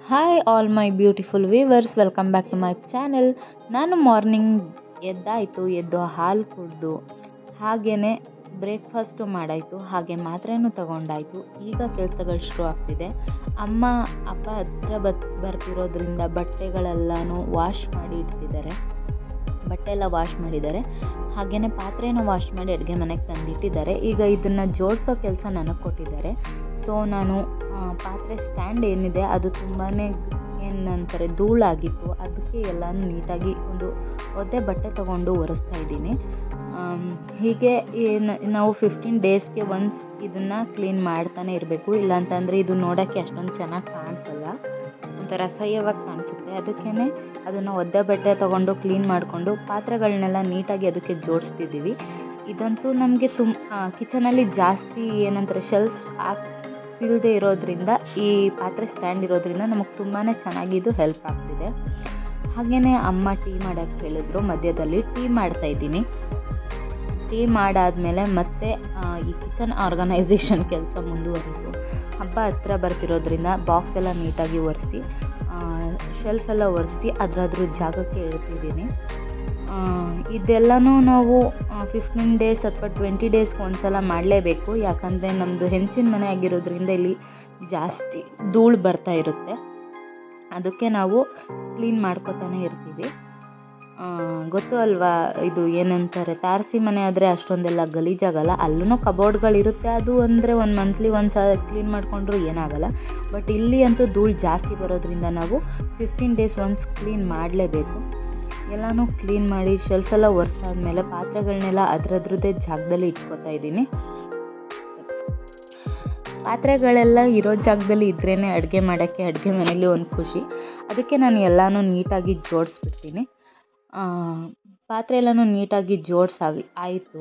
hi all my beautiful viewers welcome back to my channel ನಾನು morning ಎದ್ದಾಯಿತು ಎದ್ದು ಹಾಲು ಕುಡಿದು ಹಾಗೆಯೇ ಬ್ರೇಕ್ಫಾಸ್ಟು ಮಾಡಾಯಿತು ಹಾಗೆ ಮಾತ್ರೆನೂ ತಗೊಂಡಾಯಿತು ಈಗ ಕೆಲಸಗಳು ಶುರು ಆಗ್ತಿದೆ ಅಮ್ಮ ಅಪ್ಪ ಹತ್ರ ಬತ್ ಬರ್ತಿರೋದ್ರಿಂದ ಬಟ್ಟೆಗಳೆಲ್ಲನೂ ವಾಶ್ ಮಾಡಿ ಇಡ್ತಿದ್ದಾರೆ ಬಟ್ಟೆ ಎಲ್ಲ ವಾಶ್ ಮಾಡಿದ್ದಾರೆ ಹಾಗೆಯೇ ಪಾತ್ರೆನೂ ವಾಶ್ ಮಾಡಿ ಅಡುಗೆ ಮನೆಗೆ ತಂದಿಟ್ಟಿದ್ದಾರೆ ಈಗ ಇದನ್ನು ಜೋಡಿಸೋ ಕೆಲಸ ನನಗೆ ಕೊಟ್ಟಿದ್ದಾರೆ ಸೊ ನಾನು ಆ, ಪಾತ್ರೆ ಸ್ಟ್ಯಾಂಡ್ ಏನಿದೆ ಅದು ತುಂಬಾ ಏನಂತಾರೆ ಧೂಳಾಗಿತ್ತು ಅದಕ್ಕೆ ಎಲ್ಲನೂ ನೀಟಾಗಿ ಒಂದು ಒದ್ದೆ ಬಟ್ಟೆ ತೊಗೊಂಡು ಒರೆಸ್ತಾ ಇದ್ದೀನಿ ಆಮ್, ಹೀಗೆ ಏನು ನಾವು ಫಿಫ್ಟೀನ್ ಡೇಸ್ಗೆ ಒನ್ಸ್ ಇದನ್ನು ಕ್ಲೀನ್ ಮಾಡ್ತಾನೆ ಇರಬೇಕು ಇಲ್ಲಾಂತಂದರೆ ಇದು ನೋಡೋಕ್ಕೆ ಅಷ್ಟೊಂದು ಚೆನ್ನಾಗಿ ಕಾಣಿಸಲ್ಲ ಒಂಥರ ಅಸಹ್ಯವಾಗಿ ಕಾಣಿಸುತ್ತೆ ಅದಕ್ಕೇ ಅದನ್ನು ಒದ್ದೆ ಬಟ್ಟೆ ತೊಗೊಂಡು ಕ್ಲೀನ್ ಮಾಡಿಕೊಂಡು ಪಾತ್ರೆಗಳನ್ನೆಲ್ಲ ನೀಟಾಗಿ ಅದಕ್ಕೆ ಜೋಡಿಸ್ತಿದ್ದೀವಿ ಇದಂತೂ ನಮಗೆ ತುಮ್ ಕಿಚನಲ್ಲಿ ಜಾಸ್ತಿ ಏನಂತಾರೆ ಶೆಲ್ಫ್ಸ್ ಹಾಕ್ಸಿಲ್ದೇ ಇರೋದ್ರಿಂದ ಈ ಪಾತ್ರೆ ಸ್ಟ್ಯಾಂಡ್ ಇರೋದ್ರಿಂದ ನಮಗೆ ತುಂಬಾ ಚೆನ್ನಾಗಿ ಇದು ಹೆಲ್ಪ್ ಆಗ್ತಿದೆ ಹಾಗೆಯೇ ಅಮ್ಮ ಟೀ ಮಾಡೋಕ್ಕೆ ಹೇಳಿದ್ರು ಮಧ್ಯದಲ್ಲಿ ಟೀ ಮಾಡ್ತಾಯಿದ್ದೀನಿ ಟೀ ಮಾಡಾದಮೇಲೆ ಮತ್ತೆ ಆ, ಈ ಕಿಚನ್ ಆರ್ಗನೈಸೇಷನ್ ಕೆಲಸ ಮುಂದುವರಿತು ಹಬ್ಬ ಹತ್ರ ಬರ್ತಿರೋದ್ರಿಂದ ಬಾಕ್ಸ್ ಎಲ್ಲ ನೀಟಾಗಿ ಒರೆಸಿ ಶೆಲ್ಫ್ ಎಲ್ಲ ಒರೆಸಿ ಅದ್ರದ್ರ ಜಾಗಕ್ಕೆ ಇಡ್ತಿದ್ದೀನಿ ಆ, ಇದೆಲ್ಲನೂ ನಾವು ಫಿಫ್ಟೀನ್ ಡೇಸ್ ಅಥವಾ ಟ್ವೆಂಟಿ ಡೇಸ್ಗೆ ಒಂದ್ಸಲ ಮಾಡಲೇಬೇಕು ಯಾಕಂದರೆ ನಮ್ಮದು ಹೆಂಚಿನ ಮನೆ ಆಗಿರೋದ್ರಿಂದ ಇಲ್ಲಿ ಜಾಸ್ತಿ ಧೂಳು ಬರ್ತಾ ಇರುತ್ತೆ ಅದಕ್ಕೆ ನಾವು ಕ್ಲೀನ್ ಮಾಡ್ಕೋತಾನೆ ಇರ್ತೀವಿ ಆ, ಗೊತ್ತು ಅಲ್ವಾ ಇದು ಏನಂತಾರೆ ತಾರಸಿ ಮನೆ ಆದರೆ ಅಷ್ಟೊಂದೆಲ್ಲ ಗಲೀಜಾಗಲ್ಲ ಅಲ್ಲೂ ಕಬೋರ್ಡ್ಗಳಿರುತ್ತೆ ಅದು ಅಂದರೆ ಒಂದು ಮಂತ್ಲಿ ಒಂದು ಸಲ ಕ್ಲೀನ್ ಮಾಡಿಕೊಂಡ್ರು ಏನಾಗಲ್ಲ ಬಟ್ ಇಲ್ಲಿ ಅಂತೂ ಧೂಳು ಜಾಸ್ತಿ ಬರೋದ್ರಿಂದ ನಾವು ಫಿಫ್ಟೀನ್ ಡೇಸ್ ಒನ್ಸ್ ಕ್ಲೀನ್ ಮಾಡಲೇಬೇಕು ಎಲ್ಲನೂ ಕ್ಲೀನ್ ಮಾಡಿ ಶೆಲ್ಫ್ ಎಲ್ಲ ಒರೆಸಾದ್ಮೇಲೆ ಪಾತ್ರೆಗಳನ್ನೆಲ್ಲ ಅದರದ್ರದ್ದೇ ಜಾಗದಲ್ಲಿ ಇಟ್ಕೋತಾ ಇದ್ದೀನಿ ಪಾತ್ರೆಗಳೆಲ್ಲ ಇರೋ ಜಾಗದಲ್ಲಿ ಇದ್ರೇ ಅಡುಗೆ ಮಾಡೋಕ್ಕೆ ಅಡುಗೆ ಮನೇಲಿ ಒಂದು ಖುಷಿ ಅದಕ್ಕೆ ನಾನು ಎಲ್ಲನೂ ನೀಟಾಗಿ ಜೋಡಿಸ್ಬಿಡ್ತೀನಿ ಆ, ಪಾತ್ರೆ ಎಲ್ಲನೂ ನೀಟಾಗಿ ಜೋಡಿಸಾಗಿ ಆಯಿತು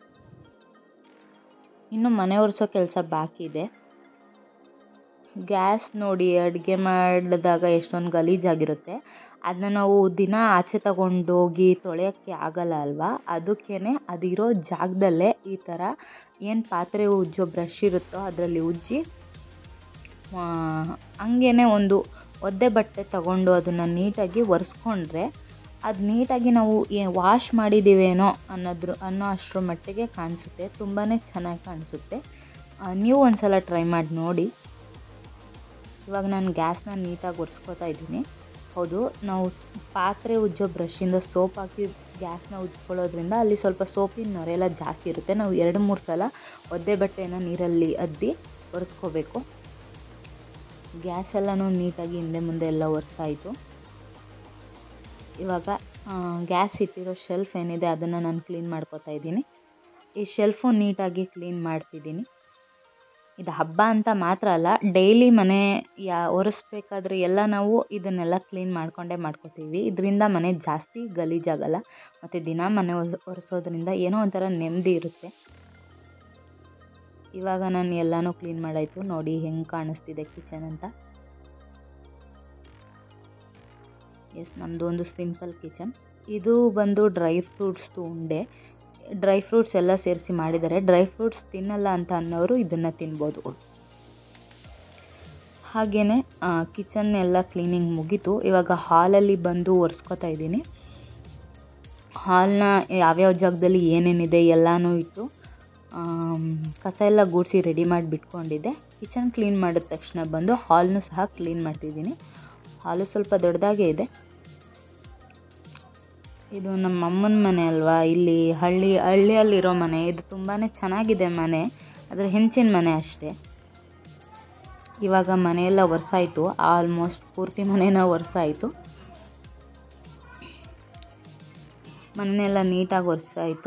ಇನ್ನು ಮನೆ ಒರೆಸೋ ಕೆಲಸ ಬಾಕಿ ಇದೆ ಗ್ಯಾಸ್ ನೋಡಿ ಅಡುಗೆ ಮಾಡಿದಾಗ ಎಷ್ಟೊಂದು ಗಲೀಜಾಗಿರುತ್ತೆ ಅದನ್ನ ನಾವು ದಿನ ಆಚೆ ತಗೊಂಡೋಗಿ ತೊಳೆಯೋಕ್ಕೆ ಆಗಲ್ಲ ಅಲ್ವಾ ಅದಕ್ಕೇ ಅದಿರೋ ಜಾಗದಲ್ಲೇ ಈ ಥರ ಏನು ಪಾತ್ರೆ ಉಜ್ಜೋ ಬ್ರಷ್ ಇರುತ್ತೋ ಅದರಲ್ಲಿ ಉಜ್ಜಿ ಆ, ಹಂಗೇನೆ ಒಂದು ಒದ್ದೆ ಬಟ್ಟೆ ತಗೊಂಡು ಅದನ್ನು ನೀಟಾಗಿ ಒರೆಸ್ಕೊಂಡ್ರೆ ಅದು ನೀಟಾಗಿ ನಾವು ಏ ವಾಶ್ ಮಾಡಿದ್ದೀವೇನೋ ಅನ್ನೋದ್ರ ಅನ್ನೋ ಅಷ್ಟರ ಮಟ್ಟಿಗೆ ಕಾಣಿಸುತ್ತೆ ತುಂಬಾ ಚೆನ್ನಾಗಿ ಕಾಣಿಸುತ್ತೆ ಆ, ನೀವು ಒಂದ್ಸಲ ಟ್ರೈ ಮಾಡಿ ನೋಡಿ ಇವಾಗ ನಾನು ಗ್ಯಾಸ್ನ ನೀಟಾಗಿ ಒರೆಸ್ಕೊತಾ ಇದ್ದೀನಿ ಹೌದು ನಾವು ಸ್- ಪಾತ್ರೆ ಉಜ್ಜೋ ಬ್ರಷಿಂದ ಸೋಪ್ ಹಾಕಿ ಗ್ಯಾಸ್ನ ಉಜ್ಕೊಳ್ಳೋದ್ರಿಂದ ಅಲ್ಲಿ ಸ್ವಲ್ಪ ಸೋಪಿನ ನೊರೆಲ್ಲ ಜಾಸ್ತಿ ಇರುತ್ತೆ ನಾವು ಎರಡು ಮೂರು ಸಲ ಒದ್ದೆ ಬಟ್ಟೆನ ನೀರಲ್ಲಿ ಅದ್ದಿ ಒರೆಸ್ಕೋಬೇಕು ಗ್ಯಾಸ್ ಎಲ್ಲನೂ ನೀಟಾಗಿ ಹಿಂದೆ ಮುಂದೆ ಎಲ್ಲ ಒರೆಸಾಯಿತು ಇವಾಗ ಗ್ಯಾಸ್ ಇಟ್ಟಿರೋ ಶೆಲ್ಫ್ ಏನಿದೆ ಅದನ್ನು ನಾನು ಕ್ಲೀನ್ ಮಾಡ್ಕೊತಾ ಇದ್ದೀನಿ ಈ ಶೆಲ್ಫು ನೀಟಾಗಿ ಕ್ಲೀನ್ ಮಾಡ್ತಿದ್ದೀನಿ ಇದು ಹಬ್ಬ ಅಂತ ಮಾತ್ರ ಅಲ್ಲ ಡೈಲಿ ಮನೆ ಯಾ ಒರೆಸ್ಬೇಕಾದ್ರೆ ಎಲ್ಲ ನಾವು ಇದನ್ನೆಲ್ಲ ಕ್ಲೀನ್ ಮಾಡ್ಕೊಂಡೇ ಮಾಡ್ಕೋತೀವಿ ಇದರಿಂದ ಮನೆ ಜಾಸ್ತಿ ಗಲೀಜಾಗಲ್ಲ ಮತ್ತು ದಿನ ಮನೆ ಒರೆಸ್ ಒರೆಸೋದ್ರಿಂದ ಏನೋ ಒಂಥರ ನೆಮ್ಮದಿ ಇರುತ್ತೆ ಇವಾಗ ನಾನು ಎಲ್ಲನೂ ಕ್ಲೀನ್ ಮಾಡಾಯಿತು ನೋಡಿ ಹೆಂಗೆ ಕಾಣಿಸ್ತಿದೆ ಕಿಚನ್ ಅಂತ ಎಸ್ ನಮ್ಮದು ಒಂದು ಸಿಂಪಲ್ ಕಿಚನ್ ಇದು ಬಂದು ಡ್ರೈ ಫ್ರೂಟ್ಸ್ದು ಉಂಡೆ ಡ್ರೈ ಫ್ರೂಟ್ಸ್ ಎಲ್ಲ ಸೇರಿಸಿ ಮಾಡಿದ್ದಾರೆ ಡ್ರೈ ಫ್ರೂಟ್ಸ್ ತಿನ್ನಲ್ಲ ಅಂತ ಅನ್ನೋರು ಇದನ್ನು ತಿನ್ಬೋದು ಹಾಗೆಯೇ ಕಿಚನ್ ಎಲ್ಲ ಕ್ಲೀನಿಂಗ್ ಮುಗೀತು ಇವಾಗ ಹಾಲಲ್ಲಿ ಬಂದು ಒರೆಸ್ಕೊತಾ ಇದ್ದೀನಿ ಹಾಲನ್ನ ಯಾವ್ಯಾವ ಜಾಗದಲ್ಲಿ ಏನೇನಿದೆ ಎಲ್ಲನೂ ಇಟ್ಟು ಆಮ್, ಕಸ ಎಲ್ಲ ಗೂಡಿಸಿ ರೆಡಿ ಮಾಡಿ ಬಿಟ್ಕೊಂಡಿದ್ದೆ ಕಿಚನ್ ಕ್ಲೀನ್ ಮಾಡಿದ ತಕ್ಷಣ ಬಂದು ಹಾಲ್ನು ಸಹ ಕ್ಲೀನ್ ಮಾಡ್ತಿದ್ದೀನಿ ಹಾಲು ಸ್ವಲ್ಪ ದೊಡ್ಡದಾಗೇ ಇದೆ ಇದು ನಮ್ಮ ಅಮ್ಮನ ಮನೆ ಅಲ್ವಾ ಇಲ್ಲಿ ಹಳ್ಳಿ ಹಳ್ಳಿಯಲ್ಲಿರೋ ಮನೆ ಇದು ತುಂಬಾ ಚೆನ್ನಾಗಿದೆ ಮನೆ ಆದರೆ ಹೆಂಚಿನ ಮನೆ ಅಷ್ಟೇ ಇವಾಗ ಮನೆಯೆಲ್ಲ ಒರೆಸಾಯಿತು ಆಲ್ಮೋಸ್ಟ್ ಪೂರ್ತಿ ಮನೇನ ಒರೆಸಾಯಿತು ಮನೆಯೆಲ್ಲ ನೀಟಾಗಿ ಒರೆಸಾಯಿತು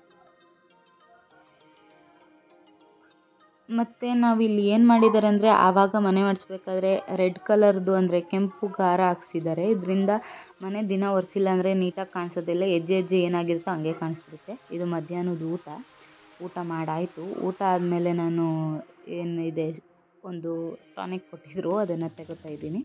ಮತ್ತು ನಾವಿಲ್ಲಿ ಏನು ಮಾಡಿದ್ದಾರೆ ಅಂದರೆ ಆವಾಗ ಮನೆ ಮಾಡಿಸ್ಬೇಕಾದ್ರೆ ರೆಡ್ ಕಲರ್ದು ಅಂದರೆ ಕೆಂಪು ಗಾರ ಹಾಕ್ಸಿದ್ದಾರೆ ಇದರಿಂದ ಮನೆ ದಿನ ಒರೆಸಿಲ್ಲ ಅಂದರೆ ನೀಟಾಗಿ ಕಾಣಿಸೋದಿಲ್ಲ ಹೆಜ್ಜೆ ಹೆಜ್ಜೆ ಏನಾಗಿರುತ್ತೋ ಹಂಗೆ ಕಾಣಿಸ್ತಿರುತ್ತೆ ಇದು ಮಧ್ಯಾಹ್ನದ ಊಟ ಊಟ ಮಾಡಾಯಿತು ಊಟ ಆದಮೇಲೆ ನಾನು ಏನು ಇದೆ ಒಂದು ಟಾನಿಕ್ ಕೊಟ್ಟಿದ್ರು ಅದನ್ನು ತಗೋತಾ ಇದ್ದೀನಿ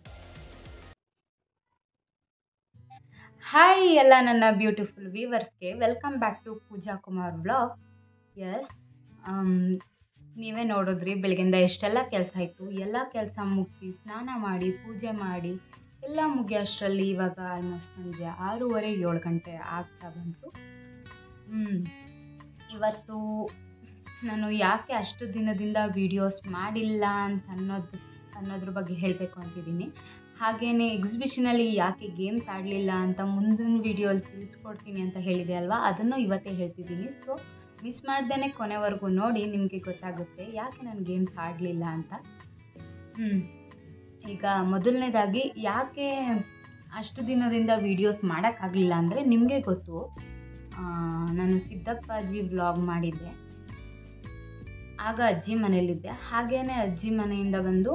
ಹಾಯ್ ಎಲ್ಲ ನನ್ನ ಬ್ಯೂಟಿಫುಲ್ ವ್ಯೂವರ್ಸ್ಗೆ welcome back to Pooja Kumar blog yes ನೀವೇ ನೋಡಿದ್ರಿ ಬೆಳಗಿಂದ ಎಷ್ಟೆಲ್ಲ ಕೆಲಸ ಆಯಿತು ಎಲ್ಲ ಕೆಲಸ ಮುಗಿಸಿ ಸ್ನಾನ ಮಾಡಿ ಪೂಜೆ ಮಾಡಿ ಎಲ್ಲ ಮುಗಿಯೋ ಅಷ್ಟರಲ್ಲಿ ಇವಾಗ ಆಲ್ಮೋಸ್ಟ್ ಸಂಜೆ ಆರೂವರೆ ಏಳು ಗಂಟೆ ಆಗ್ತಾ ಬಂತು ಹ್ಞೂ ಇವತ್ತು ನಾನು ಯಾಕೆ ಅಷ್ಟು ದಿನದಿಂದ ವೀಡಿಯೋಸ್ ಮಾಡಿಲ್ಲ ಅಂತ ಅನ್ನೋದು ಅನ್ನೋದ್ರ ಬಗ್ಗೆ ಹೇಳಬೇಕು ಅಂತಿದ್ದೀನಿ ಹಾಗೆಯೇ ಎಕ್ಸಿಬಿಷನಲ್ಲಿ ಯಾಕೆ ಗೇಮ್ಸ್ ಆಡಲಿಲ್ಲ ಅಂತ ಮುಂದಿನ ವೀಡಿಯೋಲ್ಲಿ ತಿಳಿಸ್ಕೊಡ್ತೀನಿ ಅಂತ ಹೇಳಿದೆ ಅಲ್ವಾ ಅದನ್ನು ಇವತ್ತೇ ಹೇಳ್ತಿದ್ದೀನಿ ಸೊ ಮಿಸ್ ಮಾಡ್ದೇ ಕೊನೆವರೆಗೂ ನೋಡಿ ನಿಮಗೆ ಗೊತ್ತಾಗುತ್ತೆ ಯಾಕೆ ನಾನು ಗೇಮ್ಸ್ ಆಡಲಿಲ್ಲ ಅಂತ ಹ್ಞೂ ಈಗ ಮೊದಲನೇದಾಗಿ ಯಾಕೆ ಅಷ್ಟು ದಿನದಿಂದ ವೀಡಿಯೋಸ್ ಮಾಡೋಕ್ಕಾಗಲಿಲ್ಲ ಅಂದರೆ ನಿಮಗೆ ಗೊತ್ತು ಆ, ನಾನು ಸಿದ್ದಪ್ಪಾಜಿ ವ್ಲಾಗ್ ಮಾಡಿದ್ದೆ ಆಗ ಅಜ್ಜಿ ಮನೇಲಿದ್ದೆ ಹಾಗೇನೆ ಅಜ್ಜಿ ಮನೆಯಿಂದ ಬಂದು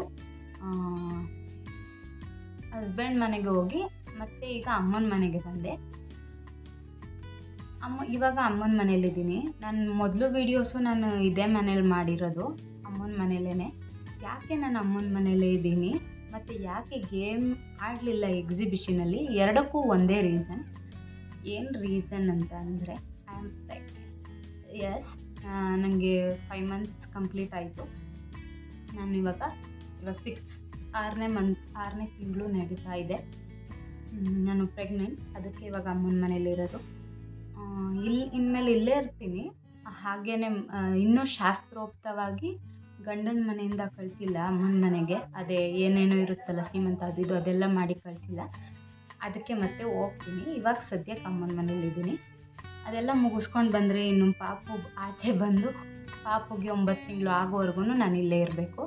ಹಸ್ಬೆಂಡ್ ಮನೆಗೆ ಹೋಗಿ ಮತ್ತೆ ಈಗ ಅಮ್ಮನ ಮನೆಗೆ ಬಂದೆ ಅಮ್ಮ ಇವಾಗ ಅಮ್ಮನ ಮನೇಲಿದ್ದೀನಿ ನಾನು ಮೊದಲು ವೀಡಿಯೋಸು ನಾನು ಇದೇ ಮನೇಲಿ ಮಾಡಿರೋದು ಅಮ್ಮನ ಮನೇಲೇ ಯಾಕೆ ನಾನು ಅಮ್ಮನ ಮನೇಲೇ ಇದ್ದೀನಿ ಮತ್ತು ಯಾಕೆ ಗೇಮ್ ಆಡಲಿಲ್ಲ ಎಕ್ಸಿಬಿಷನಲ್ಲಿ ಎರಡಕ್ಕೂ ಒಂದೇ ರೀಸನ್ ಏನು ರೀಸನ್ ಅಂತ ಅಂದರೆ ಐ ಆಮ್ ಎಸ್ ನನಗೆ ಫೈವ್ ಮಂತ್ಸ್ ಕಂಪ್ಲೀಟ್ ಆಯಿತು ನಾನು ಇವಾಗ ಇವಾಗ ಸಿಕ್ಸ್ ಆರನೇ ಮಂತ್ ಆರನೇ ತಿಂಗಳು ನಡೀತಾ ಇದೆ ಹ್ಮ್, ನಾನು ಪ್ರೆಗ್ನೆಂಟ್ ಅದಕ್ಕೆ ಇವಾಗ ಅಮ್ಮನ ಮನೇಲಿರೋದು ಆ, ಇಲ್ಲಿ ಇನ್ಮೇಲೆ ಇಲ್ಲೇ ಇರ್ತೀನಿ ಹಾಗೇನೆ ಆ, ಇನ್ನೂ ಶಾಸ್ತ್ರೋಕ್ತವಾಗಿ ಗಂಡನ ಮನೆಯಿಂದ ಕಳಿಸಿಲ್ಲ ಅಮ್ಮನ ಮನೆಗೆ ಅದೇ ಏನೇನೋ ಇರುತ್ತಲ್ಲ ಸೀಮಂತ ಅದು ಇದು ಅದೆಲ್ಲ ಮಾಡಿ ಕಳಿಸಿಲ್ಲ ಅದಕ್ಕೆ ಮತ್ತೆ ಹೋಗ್ತೀನಿ ಇವಾಗ ಸದ್ಯಕ್ಕೆ ಅಮ್ಮನ ಮನೇಲಿದ್ದೀನಿ ಅದೆಲ್ಲ ಮುಗಿಸ್ಕೊಂಡು ಬಂದರೆ ಇನ್ನು ಪಾಪು ಆಚೆ ಬಂದು ಪಾಪುಗೆ ಒಂಬತ್ತು ತಿಂಗಳು ಆಗೋವರೆಗೂ ನಾನು ಇಲ್ಲೇ ಇರಬೇಕು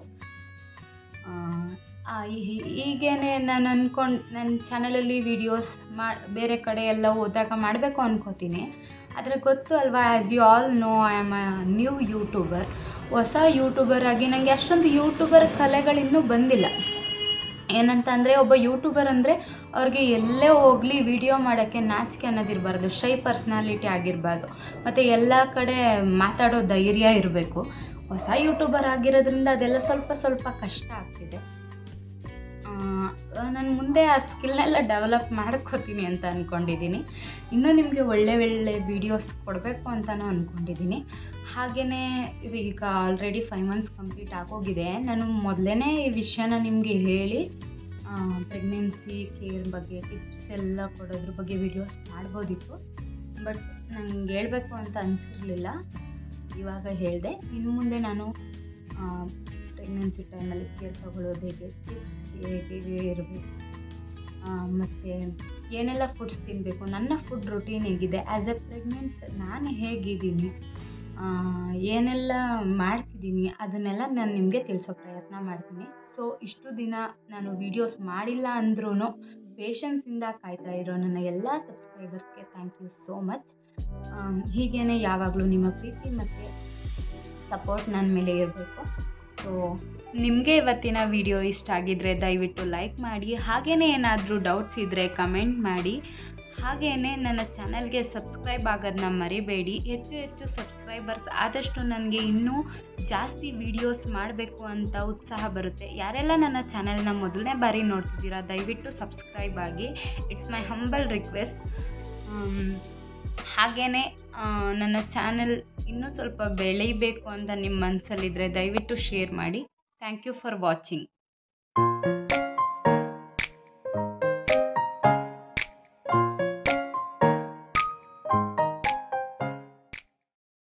ಹೀಗೇನೆ ನಾನು ಅಂದ್ಕೊಂಡು ನನ್ನ ಚಾನಲಲ್ಲಿ ವೀಡಿಯೋಸ್ ಮಾ ಬೇರೆ ಕಡೆ ಎಲ್ಲ ಹೋದಾಗ ಮಾಡಬೇಕು ಅನ್ಕೋತೀನಿ ಆದರೆ ಗೊತ್ತು ಅಲ್ವಾ as you all know I am a new YouTuber ಹೊಸ ಯೂಟ್ಯೂಬರ್ ಆಗಿ ನನಗೆ ಅಷ್ಟೊಂದು ಯೂಟ್ಯೂಬರ್ ಕಲೆಗಳಿನ್ನೂ ಬಂದಿಲ್ಲ ಏನಂತ ಅಂದರೆ ಒಬ್ಬ ಯೂಟ್ಯೂಬರ್ ಅಂದರೆ ಅವ್ರಿಗೆ ಎಲ್ಲೇ ಹೋಗಲಿ ವಿಡಿಯೋ ಮಾಡೋಕ್ಕೆ ನಾಚಿಕೆ ಅನ್ನೋದಿರಬಾರ್ದು ಶೈ ಪರ್ಸ್ನಾಲಿಟಿ ಆಗಿರಬಾರ್ದು ಮತ್ತು ಎಲ್ಲ ಕಡೆ ಮಾತಾಡೋ ಧೈರ್ಯ ಇರಬೇಕು ಹೊಸ ಯೂಟ್ಯೂಬರ್ ಆಗಿರೋದ್ರಿಂದ ಅದೆಲ್ಲ ಸ್ವಲ್ಪ ಸ್ವಲ್ಪ ಕಷ್ಟ ಆಗ್ತಿದೆ ನಾನು ಮುಂದೆ ಆ ಸ್ಕಿಲ್ನೆಲ್ಲ ಡೆವಲಪ್ ಮಾಡ್ಕೋತೀನಿ ಅಂತ ಅಂದ್ಕೊಂಡಿದ್ದೀನಿ ಇನ್ನೂ ನಿಮಗೆ ಒಳ್ಳೆ ಒಳ್ಳೆ ವೀಡಿಯೋಸ್ ಕೊಡಬೇಕು ಅಂತಲೂ ಅಂದ್ಕೊಂಡಿದ್ದೀನಿ ಹಾಗೆಯೇ ಈಗ ಆಲ್ರೆಡಿ ಫೈವ್ ಮಂತ್ಸ್ ಕಂಪ್ಲೀಟ್ ಆಗೋಗಿದೆ ನಾನು ಮೊದಲೇ ಈ ವಿಷಯನ ನಿಮಗೆ ಹೇಳಿ ಪ್ರೆಗ್ನೆನ್ಸಿ ಕೇರ್ ಬಗ್ಗೆ ಟಿಪ್ಸ್ ಎಲ್ಲ ಕೊಡೋದ್ರ ಬಗ್ಗೆ ವೀಡಿಯೋಸ್ ಮಾಡ್ಬೋದಿತ್ತು ಬಟ್ ನಂಗೆ ಹೇಳ್ಬೇಕು ಅಂತ ಅನಿಸಿರಲಿಲ್ಲ ಇವಾಗ ಹೇಳಿದೆ ಇನ್ನು ಮುಂದೆ ನಾನು ಪ್ರೆಗ್ನೆನ್ಸಿ ಟೈಮಲ್ಲಿ ಕೇರ್ ತಗೊಳ್ಳೋದು ಹೇಗೆ ಟಿಪ್ಸ್ ಹೇಗೆ ಇರಬೇಕು ಮತ್ತು ಏನೆಲ್ಲ ಫುಡ್ಸ್ ತಿನ್ನಬೇಕು ನನ್ನ ಫುಡ್ ರೊಟೀನ್ ಹೇಗಿದೆ ಆ್ಯಸ್ ಎ ಪ್ರೆಗ್ನೆಂಟ್ ನಾನು ಹೇಗಿದ್ದೀನಿ ಆ, ಏನೆಲ್ಲ ಮಾಡ್ತಿದ್ದೀನಿ ಅದನ್ನೆಲ್ಲ ನಾನು ನಿಮಗೆ ತಿಳಿಸೋ ಪ್ರಯತ್ನ ಮಾಡ್ತೀನಿ ಸೊ ಇಷ್ಟು ದಿನ ನಾನು ವೀಡಿಯೋಸ್ ಮಾಡಿಲ್ಲ ಅಂದ್ರೂ ಪೇಷನ್ಸಿಂದ ಕಾಯ್ತಾ ಇರೋ ನನ್ನ ಎಲ್ಲ ಸಬ್ಸ್ಕ್ರೈಬರ್ಸ್ಗೆ ಥ್ಯಾಂಕ್ ಯು ಸೋ ಮಚ್ ಹೀಗೇ ಯಾವಾಗಲೂ ನಿಮ್ಮ ಪ್ರೀತಿ ಮತ್ತು ಸಪೋರ್ಟ್ ನನ್ನ ಮೇಲೆ ಇರಬೇಕು ಸೊ ನಿಮಗೆ ಇವತ್ತಿನ ವಿಡಿಯೋ ಇಷ್ಟ ಆಗಿದ್ರೆ ದಯವಿಟ್ಟು ಲೈಕ್ ಮಾಡಿ ಹಾಗೆಯೇ ಏನಾದರೂ ಡೌಟ್ಸ್ ಇದ್ದರೆ ಕಮೆಂಟ್ ಮಾಡಿ ಹಾಗೆಯೇ ನನ್ನ ಚಾನಲ್ಗೆ ಸಬ್ಸ್ಕ್ರೈಬ್ ಆಗೋದನ್ನ ಮರಿಬೇಡಿ ಹೆಚ್ಚು ಹೆಚ್ಚು ಸಬ್ಸ್ಕ್ರೈಬರ್ಸ್ ಆದಷ್ಟು ನನಗೆ ಇನ್ನೂ ಜಾಸ್ತಿ ವೀಡಿಯೋಸ್ ಮಾಡಬೇಕು ಅಂತ ಉತ್ಸಾಹ ಬರುತ್ತೆ ಯಾರೆಲ್ಲ ನನ್ನ ಚಾನಲ್ನ ಮೊದಲನೇ ಬಾರಿ ನೋಡ್ತಿದ್ದೀರಾ ದಯವಿಟ್ಟು ಸಬ್ಸ್ಕ್ರೈಬ್ ಆಗಿ ಇಟ್ಸ್ ಮೈ ಹಂಬಲ್ ರಿಕ್ವೆಸ್ಟ್ ಹಾಗೆಯೇ ನನ್ನ ಚಾನಲ್ ಇನ್ನೂ ಸ್ವಲ್ಪ ಬೆಳೀಬೇಕು ಅಂತ ನಿಮ್ಮ ಮನಸ್ಸಲ್ಲಿದ್ದರೆ ದಯವಿಟ್ಟು ಶೇರ್ ಮಾಡಿ ಥ್ಯಾಂಕ್ ಯು ಫಾರ್ ವಾಚಿಂಗ್